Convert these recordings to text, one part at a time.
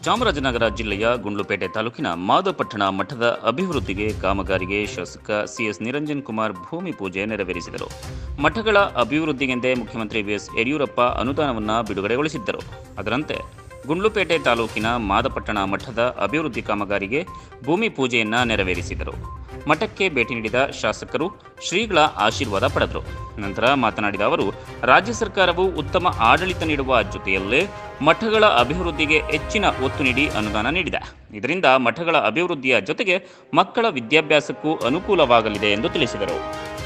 ಚಾಮರಾಜನಗರ ಜಿಲ್ಲೆಯ ಗುಂಡ್ಲುಪೇಟೆ ತಾಲೂಕಿನ ಮಾದಪಟ್ಟಣ ಮಠದ ಅಭಿವೃದ್ಧಿಗೆ ಕಾಮಗಾರಿಗೆ ಶಾಸಕ ಸಿಎಸ್ ನಿರಂಜನ್ ಕುಮಾರ್ ಭೂಮಿ ಪೂಜೆ ನೆರವೇರಿಸಿದರು ಮಠಗಳ ಅಭಿವೃದ್ಧಿಗೆಂದೇ ಮುಖ್ಯಮಂತ್ರಿ ಬಿಎಸ್ ಯಡಿಯೂರಪ್ಪ ಅನುದಾನವನ್ನು ಬಿಡುಗಡೆಗೊಳಿಸಿದ್ದರು ಅದರಂತೆ ಗುಂಡ್ಲುಪೇಟೆ ತಾಲೂಕಿನ ಮಾದಪಟ್ಟಣ ಮಠದ ಅಭಿವೃದ್ಧಿ ಕಾಮಗಾರಿಗೆ ಭೂಮಿ ಪೂಜೆಯನ್ನ ನೆರವೇರಿಸಿದರು ಮಠಕ್ಕೆ ಭೇಟಿ ನೀಡಿದ ಶಾಸಕರು ಶ್ರೀಗಳ ಆಶೀರ್ವಾದ ಪಡೆದರು ನಂತರ ಮಾತನಾಡಿದ ಅವರು ರಾಜ್ಯ ಸರ್ಕಾರವು ಉತ್ತಮ ಆಡಳಿತ ನೀಡುವ ಜೊತೆಯಲ್ಲೇ ಮಠಗಳ ಅಭಿವೃದ್ಧಿಗೆ ಹೆಚ್ಚಿನ ಒತ್ತು ನೀಡಿ ಅನುದಾನ ನೀಡಿದೆ ಇದರಿಂದ ಮಠಗಳ ಅಭಿವೃದ್ಧಿಯ ಜೊತೆಗೆ ಮಕ್ಕಳ ವಿದ್ಯಾಭ್ಯಾಸಕ್ಕೂ ಅನುಕೂಲವಾಗಲಿದೆ ಎಂದು ತಿಳಿಸಿದರು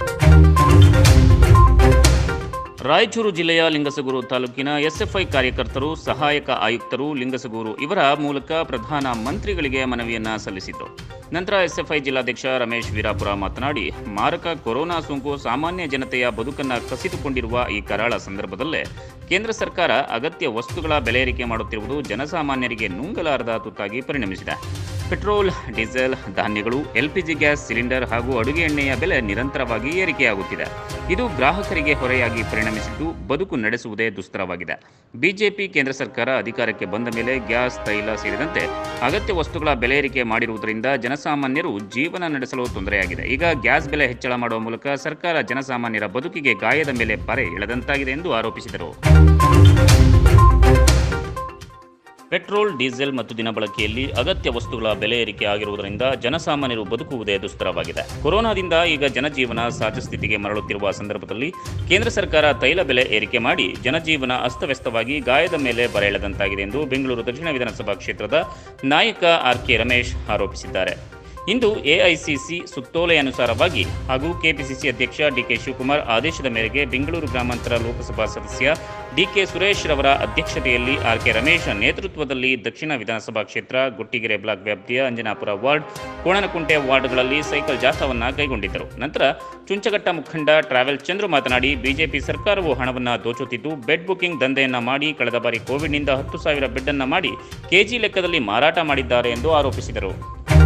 ರಾಯಚೂರು ಜಿಲ್ಲೆಯ ಲಿಂಗಸಗೂರು ತಾಲೂಕಿನ ಎಸ್ಎಫ್ಐ ಕಾರ್ಯಕರ್ತರು ಸಹಾಯಕ ಆಯುಕ್ತರು ಲಿಂಗಸಗೂರು ಇವರ ಮೂಲಕ ಪ್ರಧಾನ ಮಂತ್ರಿಗಳಿಗೆ ಮನವಿಯನ್ನ ಸಲ್ಲಿಸಿದರು ನಂತರ ಎಸ್ಎಫ್ಐ ಜಿಲ್ಲಾಧ್ಯಕ್ಷ ರಮೇಶ್ ವೀರಾಪುರ ಮಾತನಾಡಿ ಮಾರಕ ಕೊರೋನಾ ಸೋಂಕು ಸಾಮಾನ್ಯ ಜನತೆಯ ಬದುಕನ್ನು ಕಸಿದುಕೊಂಡಿರುವ ಈ ಕರಾಳ ಸಂದರ್ಭದಲ್ಲೇ ಕೇಂದ್ರ ಸರ್ಕಾರ ಅಗತ್ಯ ವಸ್ತುಗಳ ಬೆಲೆ ಏರಿಕೆ ಮಾಡುತ್ತಿರುವುದು ಜನಸಾಮಾನ್ಯರಿಗೆ ನುಂಗಲಾರದ ತುತ್ತಾಗಿ ಪರಿಣಮಿಸಿದೆ ಪೆಟ್ರೋಲ್ ಡೀಸೆಲ್ ಧಾನ್ಯಗಳು ಎಲ್ಪಿಜಿ ಗ್ಯಾಸ್ ಸಿಲಿಂಡರ್ ಹಾಗೂ ಅಡುಗೆ ಎಣ್ಣೆಯ ಬೆಲೆ ನಿರಂತರವಾಗಿ ಏರಿಕೆಯಾಗುತ್ತಿದೆ ಇದು ಗ್ರಾಹಕರಿಗೆ ಹೊರೆಯಾಗಿ ಪರಿಣಮಿಸಿದ್ದು ಬದುಕು ನಡೆಸುವುದೇ ದುಸ್ತರವಾಗಿದೆ ಬಿಜೆಪಿ ಕೇಂದ್ರ ಸರ್ಕಾರ ಅಧಿಕಾರಕ್ಕೆ ಬಂದ ಮೇಲೆ ಗ್ಯಾಸ್ ತೈಲ ಸೇರಿದಂತೆ ಅಗತ್ಯ ವಸ್ತುಗಳ ಬೆಲೆ ಏರಿಕೆ ಮಾಡಿರುವುದರಿಂದ ಜನಸಾಮಾನ್ಯರು ಜೀವನ ನಡೆಸಲು ತೊಂದರೆಯಾಗಿದೆ ಈಗ ಗ್ಯಾಸ್ ಬೆಲೆ ಹೆಚ್ಚಳ ಮಾಡುವ ಮೂಲಕ ಸರ್ಕಾರ ಜನಸಾಮಾನ್ಯರ ಬದುಕಿಗೆ ಗಾಯದ ಮೇಲೆ ಬರೆ ಎಳೆದಂತಾಗಿದೆ ಎಂದು ಆರೋಪಿಸಿದರು ಪೆಟ್ರೋಲ್ ಡೀಸೆಲ್ ಮತ್ತು ದಿನಬಳಕೆಯಲ್ಲಿ ಅಗತ್ಯ ವಸ್ತುಗಳ ಬೆಲೆ ಏರಿಕೆ ಆಗಿರುವುದರಿಂದ ಜನಸಾಮಾನ್ಯರು ಬದುಕುವುದೇ ದುಸ್ತರವಾಗಿದೆ ಕೊರೋನಾದಿಂದ ಈಗ ಜನಜೀವನ ಸಹಜ ಸ್ಥಿತಿಗೆ ಮರಳುತ್ತಿರುವ ಸಂದರ್ಭದಲ್ಲಿ ಕೇಂದ್ರ ಸರ್ಕಾರ ತೈಲ ಬೆಲೆ ಏರಿಕೆ ಮಾಡಿ ಜನಜೀವನ ಅಸ್ತವ್ಯಸ್ತವಾಗಿ ಗಾಯದ ಮೇಲೆ ಬರೆ ಎಳೆದಂತಾಗಿದೆ ಎಂದು ಬೆಂಗಳೂರು ದಕ್ಷಿಣ ವಿಧಾನಸಭಾ ಕ್ಷೇತ್ರದ ನಾಯಕ ಆರ್ ಕೆ ರಮೇಶ್ ಆರೋಪಿಸಿದ್ದಾರೆ ಇಂದು ಎಐಸಿಸಿ ಸುತ್ತೋಲೆಯನುಸಾರವಾಗಿ ಹಾಗೂ ಕೆಪಿಸಿಸಿ ಅಧ್ಯಕ್ಷ ಡಿಕೆ ಶಿವಕುಮಾರ್ ಆದೇಶದ ಮೇರೆಗೆ ಬೆಂಗಳೂರು ಗ್ರಾಮಾಂತರ ಲೋಕಸಭಾ ಸದಸ್ಯ ಡಿಕೆ ಸುರೇಶ್ ರವರ ಅಧ್ಯಕ್ಷತೆಯಲ್ಲಿ ಆರ್ ಕೆ ರಮೇಶ್ ನೇತೃತ್ವದಲ್ಲಿ ದಕ್ಷಿಣ ವಿಧಾನಸಭಾ ಕ್ಷೇತ್ರ ಗುಟ್ಟಿಗೆರೆ ಬ್ಲಾಕ್ ವ್ಯಾಪ್ತಿಯ ಅಂಜನಾಪುರ ವಾರ್ಡ್ ಕೋಣನಕುಂಟೆ ವಾರ್ಡ್ಗಳಲ್ಲಿ ಸೈಕಲ್ ಜಾಥಾವನ್ನ ಕೈಗೊಂಡಿದ್ದರು ನಂತರ ಚುಂಚಘಟ್ಟ ಮುಖಂಡ ಟ್ರಾವೆಲ್ ಚಂದ್ರು ಮಾತನಾಡಿ ಬಿಜೆಪಿ ಸರ್ಕಾರವು ಹಣವನ್ನು ದೋಚುತ್ತಿದ್ದು ಬೆಡ್ ಬುಕಿಂಗ್ ದಂಧೆಯನ್ನ ಮಾಡಿ ಕಳೆದ ಬಾರಿ ಕೋವಿಡ್ನಿಂದ ಹತ್ತು ಸಾವಿರ ಬೆಡ್ ಅನ್ನ ಮಾಡಿ ಕೆಜಿ ಲೆಕ್ಕದಲ್ಲಿ ಮಾರಾಟ ಮಾಡಿದ್ದಾರೆ ಎಂದು ಆರೋಪಿಸಿದರು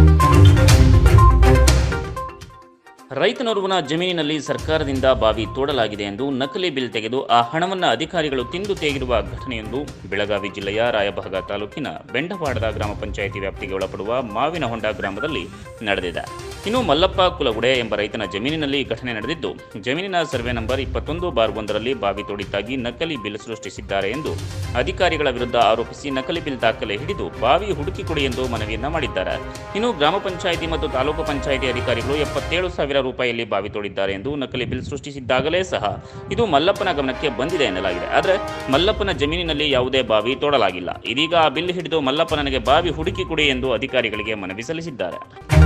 ರೈತನೋರ್ವನ ಜಮೀನಿನಲ್ಲಿ ಸರ್ಕಾರದಿಂದ ಬಾವಿ ತೋಡಲಾಗಿದೆ ಎಂದು ನಕಲಿ ಬಿಲ್ ತೆಗೆದು ಆ ಹಣವನ್ನು ಅಧಿಕಾರಿಗಳು ತಿಂದು ತೆಗೆದಿರುವ ಘಟನೆಯೊಂದು ಬೆಳಗಾವಿ ಜಿಲ್ಲೆಯ ರಾಯಭಾಗ ತಾಲೂಕಿನ ಬೆಂಡವಾಡದ ಗ್ರಾಮ ಪಂಚಾಯಿತಿ ವ್ಯಾಪ್ತಿಗೆ ಒಳಪಡುವ ಮಾವಿನಹೊಂಡ ಗ್ರಾಮದಲ್ಲಿ ನಡೆದಿದೆ ಇನ್ನು ಮಲ್ಲಪ್ಪ ಕುಲಗುಡೆ ಎಂಬ ರೈತನ ಜಮೀನಿನಲ್ಲಿ ಘಟನೆ ನಡೆದಿದ್ದು ಜಮೀನಿನ ಸರ್ವೆ ನಂಬರ್ ಇಪ್ಪತ್ತೊಂದು ಬಾರ್ ಒಂದರಲ್ಲಿ ಬಾವಿ ತೋಡಿದ್ದಾಗಿ ನಕಲಿ ಬಿಲ್ ಸೃಷ್ಟಿಸಿದ್ದಾರೆ ಎಂದು ಅಧಿಕಾರಿಗಳ ವಿರುದ್ಧ ಆರೋಪಿಸಿ ನಕಲಿ ಬಿಲ್ ದಾಖಲೆ ಹಿಡಿದು ಬಾವಿ ಹುಡುಕಿ ಕೊಡಿ ಎಂದು ಮನವಿಯನ್ನ ಮಾಡಿದ್ದಾರೆ ಇನ್ನು ಗ್ರಾಮ ಪಂಚಾಯಿತಿ ಮತ್ತು ತಾಲೂಕು ಪಂಚಾಯಿತಿ ಅಧಿಕಾರಿಗಳು ಎಪ್ಪತ್ತೇಳು ಸಾವಿರ ರೂಪಾಯಿಯಲ್ಲಿ ಬಾವಿ ತೋಡಿದ್ದಾರೆ ಎಂದು ನಕಲಿ ಬಿಲ್ ಸೃಷ್ಟಿಸಿದ್ದಾಗಲೇ ಸಹ ಇದು ಮಲ್ಲಪ್ಪನ ಗಮನಕ್ಕೆ ಬಂದಿದೆ ಎನ್ನಲಾಗಿದೆ ಆದರೆ ಮಲ್ಲಪ್ಪನ ಜಮೀನಿನಲ್ಲಿ ಯಾವುದೇ ಬಾವಿ ತೋಡಲಾಗಿಲ್ಲ ಇದೀಗ ಆ ಬಿಲ್ ಹಿಡಿದು ಮಲ್ಲಪ್ಪ ನನಗೆ ಬಾವಿ ಹುಡುಕಿ ಕೊಡಿ ಎಂದು ಅಧಿಕಾರಿಗಳಿಗೆ ಮನವಿ ಸಲ್ಲಿಸಿದ್ದಾರೆ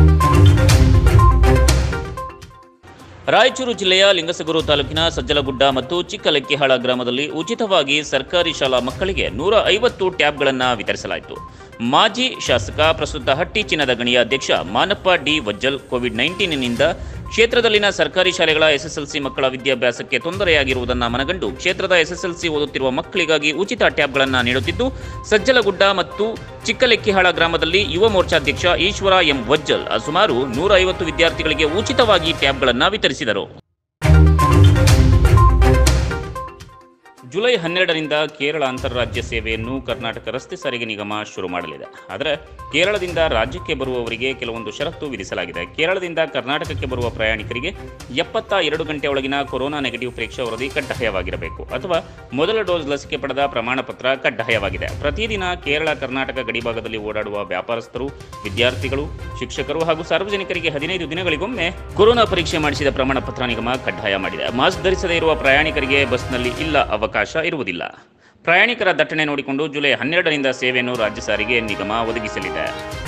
ರಾಯಚೂರು ಜಿಲ್ಲೆಯ ಲಿಂಗಸಗೂರು ತಾಲೂಕಿನ ಸಜ್ಜಲಗುಡ್ಡ ಮತ್ತು ಚಿಕ್ಕಲೆಕ್ಕಿಹಾಳ ಗ್ರಾಮದಲ್ಲಿ ಉಚಿತವಾಗಿ ಸರ್ಕಾರಿ ಶಾಲಾ ಮಕ್ಕಳಿಗೆ ನೂರ ಐವತ್ತು ಟ್ಯಾಬ್ಗಳನ್ನು ವಿತರಿಸಲಾಯಿತು ಮಾಜಿ ಶಾಸಕ ಪ್ರಸ್ತುತ ಹಟ್ಟಿ ಚಿನ್ನದ ಗಣಿಯ ಅಧ್ಯಕ್ಷ ಮಾನಪ್ಪ ಡಿ ವಜ್ಜಲ್ ಕೋವಿಡ್ ನೈನ್ಟೀನ್ನಿಂದ ಕ್ಷೇತ್ರದಲ್ಲಿನ ಸರ್ಕಾರಿ ಶಾಲೆಗಳ ಎಸ್ಎಸ್ಎಲ್ಸಿ ಮಕ್ಕಳ ವಿದ್ಯಾಭ್ಯಾಸಕ್ಕೆ ತೊಂದರೆಯಾಗಿರುವುದನ್ನು ಮನಗಂಡು ಕ್ಷೇತ್ರದ ಎಸ್ಎಸ್ಎಲ್ಸಿ ಓದುತ್ತಿರುವ ಮಕ್ಕಳಿಗಾಗಿ ಉಚಿತ ಟ್ಯಾಬ್ಗಳನ್ನು ನೀಡುತ್ತಿದ್ದು ಸಜ್ಜಲಗುಡ್ಡ ಮತ್ತು ಚಿಕ್ಕಲೆಕ್ಕಿಹಾಳ ಗ್ರಾಮದಲ್ಲಿ ಯುವ ಮೋರ್ಚಾಧ್ಯಕ್ಷ ಈಶ್ವರ ಎಂ ವಜ್ಜಲ್ ಸುಮಾರು ನೂರ ಐವತ್ತು ವಿದ್ಯಾರ್ಥಿಗಳಿಗೆ ಉಚಿತವಾಗಿ ಟ್ಯಾಬ್ಗಳನ್ನು ವಿತರಿಸಿದರು ಜುಲೈ ಹನ್ನೆರಡರಿಂದ ಕೇರಳ ಅಂತಾರಾಜ್ಯ ಸೇವೆಯನ್ನು ಕರ್ನಾಟಕ ರಸ್ತೆ ಸಾರಿಗೆ ನಿಗಮ ಶುರು ಮಾಡಲಿದೆ ಆದರೆ ಕೇರಳದಿಂದ ರಾಜ್ಯಕ್ಕೆ ಬರುವವರಿಗೆ ಕೆಲವೊಂದು ಷರತ್ತು ವಿಧಿಸಲಾಗಿದೆ ಕೇರಳದಿಂದ ಕರ್ನಾಟಕಕ್ಕೆ ಬರುವ ಪ್ರಯಾಣಿಕರಿಗೆ ಎಪ್ಪತ್ತ ಎರಡು ಗಂಟೆ ಒಳಗಿನ ಕೊರೋನಾ ನೆಗೆಟಿವ್ ಪರೀಕ್ಷಾ ವರದಿ ಕಡ್ಡಾಯವಾಗಿರಬೇಕು ಅಥವಾ ಮೊದಲ ಡೋಸ್ ಲಸಿಕೆ ಪಡೆದ ಪ್ರಮಾಣ ಪತ್ರ ಕಡ್ಡಾಯವಾಗಿದೆ ಪ್ರತಿದಿನ ಕೇರಳ ಕರ್ನಾಟಕ ಗಡಿಭಾಗದಲ್ಲಿ ಓಡಾಡುವ ವ್ಯಾಪಾರಸ್ಥರು ವಿದ್ಯಾರ್ಥಿಗಳು ಶಿಕ್ಷಕರು ಹಾಗೂ ಸಾರ್ವಜನಿಕರಿಗೆ ಹದಿನೈದು ದಿನಗಳಿಗೊಮ್ಮೆ ಕೊರೋನಾ ಪರೀಕ್ಷೆ ಮಾಡಿಸಿದ ಪ್ರಮಾಣ ಪತ್ರ ನಿಗಮ ಕಡ್ಡಾಯ ಮಾಡಿದೆ ಮಾಸ್ಕ್ ಧರಿಸದೇ ಇರುವ ಪ್ರಯಾಣಿಕರಿಗೆ ಬಸ್ನಲ್ಲಿ ಇಲ್ಲ ಅವಕಾಶ ಇರುವುದಿಲ್ಲ ಪ್ರಯಾಣಿಕರ ದಟ್ಟಣೆ ನೋಡಿಕೊಂಡು ಜುಲೈ ಹನ್ನೆರಡರಿಂದ ಸೇವೆಯನ್ನು ರಾಜ್ಯ ಸಾರಿಗೆ ನಿಗಮ ಒದಗಿಸಲಿದೆ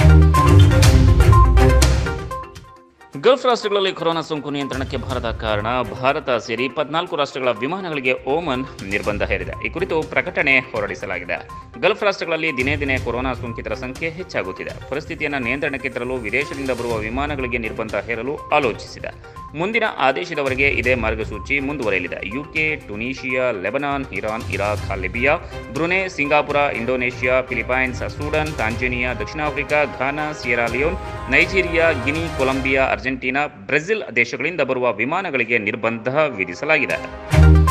ಗಲ್ಫ್ ರಾಷ್ಟ್ರಗಳಲ್ಲಿ ಕೊರೋನಾ ಸೋಂಕು ನಿಯಂತ್ರಣಕ್ಕೆ ಭಾರತ ಕಾರಣ ಭಾರತ ಸೇರಿ ಇಪ್ಪತ್ನಾಲ್ಕು ರಾಷ್ಟ್ರಗಳ ವಿಮಾನಗಳಿಗೆ ಓಮನ್ ನಿರ್ಬಂಧ ಹೇರಿದೆ ಈ ಕುರಿತು ಪ್ರಕಟಣೆ ಹೊರಡಿಸಲಾಗಿದೆ ಗಲ್ಫ್ ರಾಷ್ಟ್ರಗಳಲ್ಲಿ ದಿನೇ ದಿನೇ ಕೊರೋನಾ ಸೋಂಕಿತರ ಸಂಖ್ಯೆ ಹೆಚ್ಚಾಗುತ್ತಿದೆ ಪರಿಸ್ಥಿತಿಯನ್ನು ನಿಯಂತ್ರಣಕ್ಕೆ ತರಲು ವಿದೇಶದಿಂದ ಬರುವ ವಿಮಾನಗಳಿಗೆ ನಿರ್ಬಂಧ ಹೇರಲು ಆಲೋಚಿಸಿದೆ ಮುಂದಿನ ಆದೇಶದವರೆಗೆ ಇದೇ ಮಾರ್ಗಸೂಚಿ ಮುಂದುವರೆಯಲಿದೆ UK Tunisia Lebanon Iran Iraq Libya Brunei Singapore Indonesia Philippines Sudan Tanzania ದಕ್ಷಿಣ Africa Ghana Sierra Leone Nigeria Guinea Colombia Argentina Brazil ದೇಶಗಳಿಂದ ಬರುವ ವಿಮಾನಗಳಿಗೆ ನಿರ್ಬಂಧ ವಿಧಿಸಲಾಗಿದೆ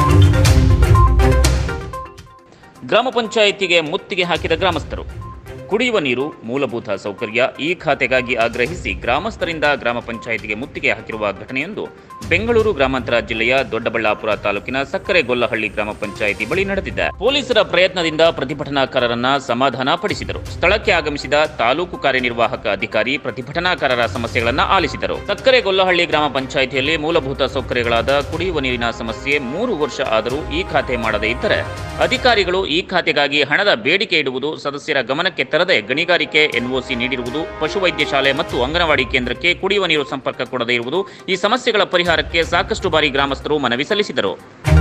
ಗ್ರಾಮ ಪಂಚಾಯಿತಿಗೆ ಮುತ್ತಿಗೆ ಹಾಕಿದ ಗ್ರಾಮಸ್ಥರು ಕುಡಿಯುವ ನೀರು ಮೂಲಭೂತ ಸೌಕರ್ಯ ಈ ಖಾತೆಗಾಗಿ ಆಗ್ರಹಿಸಿ ಗ್ರಾಮಸ್ಥರಿಂದ ಗ್ರಾಮ ಪಂಚಾಯಿತಿಗೆ ಮುತ್ತಿಗೆ ಹಾಕಿರುವ ಘಟನೆಯೊಂದು ಬೆಂಗಳೂರು ಗ್ರಾಮಾಂತರ ಜಿಲ್ಲೆಯ ದೊಡ್ಡಬಳ್ಳಾಪುರ ತಾಲೂಕಿನ ಸಕ್ಕರೆಗೊಲ್ಲಹಳ್ಳಿ ಗ್ರಾಮ ಪಂಚಾಯಿತಿ ಬಳಿ ನಡೆದಿದೆ ಪೊಲೀಸರ ಪ್ರಯತ್ನದಿಂದ ಪ್ರತಿಭಟನಾಕಾರರನ್ನ ಸಮಾಧಾನ ಪಡಿಸಿದರು ಸ್ಥಳಕ್ಕೆ ಆಗಮಿಸಿದ ತಾಲೂಕು ಕಾರ್ಯನಿರ್ವಾಹಕ ಅಧಿಕಾರಿ ಪ್ರತಿಭಟನಾಕಾರರ ಸಮಸ್ಯೆಗಳನ್ನು ಆಲಿಸಿದರು ಸಕ್ಕರೆಗೊಲ್ಲಹಳ್ಳಿ ಗ್ರಾಮ ಪಂಚಾಯಿತಿಯಲ್ಲಿ ಮೂಲಭೂತ ಸೌಕರ್ಯಗಳಾದ ಕುಡಿಯುವ ನೀರಿನ ಸಮಸ್ಯೆ ಮೂರು ವರ್ಷ ಆದರೂ ಈ ಖಾತೆ ಮಾಡದೇ ಇದ್ದರೆ ಅಧಿಕಾರಿಗಳು ಈ ಖಾತೆಗಾಗಿ ಹಣದ ಬೇಡಿಕೆ ಇಡುವುದು ಸದಸ್ಯರ ಗಮನಕ್ಕೆ ತರದೆ ಗಣಿಗಾರಿಕೆ ಎನ್ಒಸಿ ನೀಡಿರುವುದು ಪಶುವೈದ್ಯ ಶಾಲೆ ಮತ್ತು ಅಂಗನವಾಡಿ ಕೇಂದ್ರಕ್ಕೆ ಕುಡಿಯುವ ನೀರು ಸಂಪರ್ಕ ಕೊಡದೇ ಇರುವುದು ಈ ಸಮಸ್ಯೆಗಳ ಪರಿಹಾರಕ್ಕೆ ಸಾಕಷ್ಟು ಬಾರಿ ಗ್ರಾಮಸ್ಥರು ಮನವಿ ಸಲ್ಲಿಸಿದರು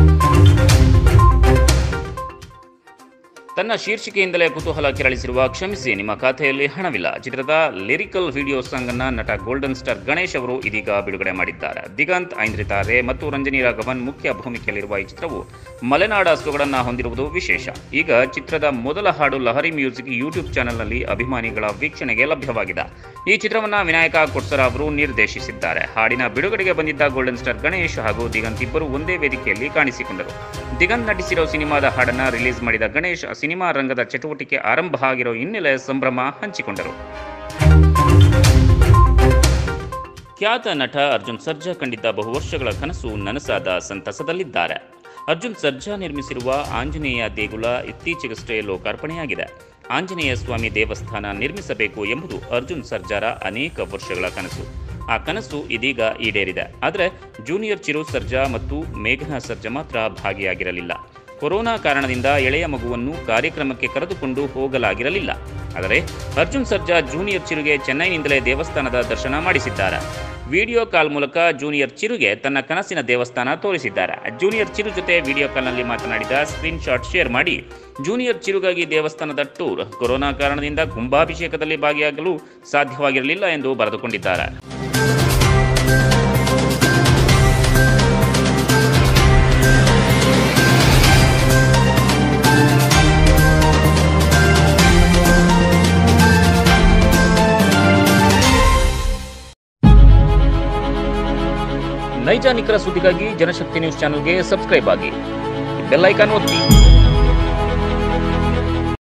ತನ್ನ ಶೀರ್ಷಿಕೆಯಿಂದಲೇ ಕುತೂಹಲ ಕೆರಳಿಸಿರುವ ಕ್ಷಮಿಸಿ ನಿಮ್ಮ ಖಾತೆಯಲ್ಲಿ ಹಣವಿಲ್ಲ ಚಿತ್ರದ ಲಿರಿಕಲ್ ವಿಡಿಯೋ ಸಾಂಗ್ ಅನ್ನ ನಟ ಗೋಲ್ಡನ್ ಸ್ಟಾರ್ ಗಣೇಶ್ ಅವರು ಇದೀಗ ಬಿಡುಗಡೆ ಮಾಡಿದ್ದಾರೆ ದಿಗಂತ್ ಐಂದ್ರಿತಾರೆ ಮತ್ತು ರಂಜನಿ ರಾಘವನ್ ಮುಖ್ಯ ಭೂಮಿಕೆಯಲ್ಲಿರುವ ಈ ಚಿತ್ರವು ಮಲೆನಾಡ ಸೊಗಡನ್ನ ಹೊಂದಿರುವುದು ವಿಶೇಷ ಈಗ ಚಿತ್ರದ ಮೊದಲ ಹಾಡು ಲಹರಿ ಮ್ಯೂಸಿಕ್ ಯೂಟ್ಯೂಬ್ ಚಾನೆಲ್ನಲ್ಲಿ ಅಭಿಮಾನಿಗಳ ವೀಕ್ಷಣೆಗೆ ಲಭ್ಯವಾಗಿದೆ ಈ ಚಿತ್ರವನ್ನ ವಿನಾಯಕ ಕೊಡ್ಸರ ಅವರು ನಿರ್ದೇಶಿಸಿದ್ದಾರೆ ಹಾಡಿನ ಬಿಡುಗಡೆಗೆ ಬಂದಿದ್ದ ಗೋಲ್ಡನ್ ಸ್ಟಾರ್ ಗಣೇಶ್ ಹಾಗೂ ದಿಗಂತ್ ಇಬ್ಬರು ಒಂದೇ ವೇದಿಕೆಯಲ್ಲಿ ಕಾಣಿಸಿಕೊಂಡರು ದಿಗಂತ್ ನಟಿಸಿರೋ ಸಿನಿಮಾದ ಹಾಡನ್ನ ರಿಲೀಸ್ ಮಾಡಿದ ಗಣೇಶ್ ಸಿನಿಮಾ ರಂಗದ ಚಟುವಟಿಕೆ ಆರಂಭ ಆಗಿರೋ ಹಿನ್ನೆಲೆ ಸಂಭ್ರಮ ಹಂಚಿಕೊಂಡರು ಖ್ಯಾತ ನಟ ಅರ್ಜುನ್ ಸರ್ಜಾ ಕಂಡಿದ್ದ ಬಹು ವರ್ಷಗಳ ಕನಸು ನನಸಾದ ಸಂತಸದಲ್ಲಿದ್ದಾರೆ ಅರ್ಜುನ್ ಸರ್ಜಾ ನಿರ್ಮಿಸಿರುವ ಆಂಜನೇಯ ದೇಗುಲ ಇತ್ತೀಚೆಗಷ್ಟೇ ಲೋಕಾರ್ಪಣೆಯಾಗಿದೆ ಆಂಜನೇಯ ಸ್ವಾಮಿ ದೇವಸ್ಥಾನ ನಿರ್ಮಿಸಬೇಕು ಎಂಬುದು ಅರ್ಜುನ್ ಸರ್ಜಾರ ಅನೇಕ ವರ್ಷಗಳ ಕನಸು ಆ ಕನಸು ಇದೀಗ ಈಡೇರಿದೆ ಆದರೆ ಜೂನಿಯರ್ ಚಿರು ಸರ್ಜಾ ಮತ್ತು ಮೇಘನಾ ಸರ್ಜಾ ಮಾತ್ರ ಭಾಗಿಯಾಗಿರಲಿಲ್ಲ ಕೊರೋನಾ ಕಾರಣದಿಂದ ಎಳೆಯ ಮಗುವನ್ನು ಕಾರ್ಯಕ್ರಮಕ್ಕೆ ಕರೆದುಕೊಂಡು ಹೋಗಲಾಗಿರಲಿಲ್ಲ ಆದರೆ ಅರ್ಜುನ್ ಸರ್ಜಾ ಜೂನಿಯರ್ ಚಿರುಗೆ ಚೆನ್ನೈನಿಂದಲೇ ದೇವಸ್ಥಾನದ ದರ್ಶನ ಮಾಡಿಸಿದ್ದಾರೆ ವಿಡಿಯೋ ಕಾಲ್ ಮೂಲಕ ಜೂನಿಯರ್ ಚಿರುಗೆ ತನ್ನ ಕನಸಿನ ದೇವಸ್ಥಾನ ತೋರಿಸಿದ್ದಾರೆ ಜೂನಿಯರ್ ಚಿರು ಜೊತೆ ವಿಡಿಯೋ ಕಾಲ್ನಲ್ಲಿ ಮಾತನಾಡಿದ ಸ್ಕ್ರೀನ್ ಶಾಟ್ ಶೇರ್ ಮಾಡಿ ಜೂನಿಯರ್ ಚಿರುಗಾಗಿ ದೇವಸ್ಥಾನದ ಟೂರ್ ಕೊರೋನಾ ಕಾರಣದಿಂದ ಕುಂಭಾಭಿಷೇಕದಲ್ಲಿ ಭಾಗಿಯಾಗಲು ಸಾಧ್ಯವಾಗಿರಲಿಲ್ಲ ಎಂದು ಬರೆದುಕೊಂಡಿದ್ದಾರೆ ನೈಜ ನಿಖರ ಸುದ್ದಿಗಾಗಿ ಜನಶಕ್ತಿ ನ್ಯೂಸ್ ಚಾನೆಲ್ಗೆ ಸಬ್ಸ್ಕ್ರೈಬ್ ಆಗಿ ಬೆಲ್ ಐಕಾನ್ ಒತ್ತಿ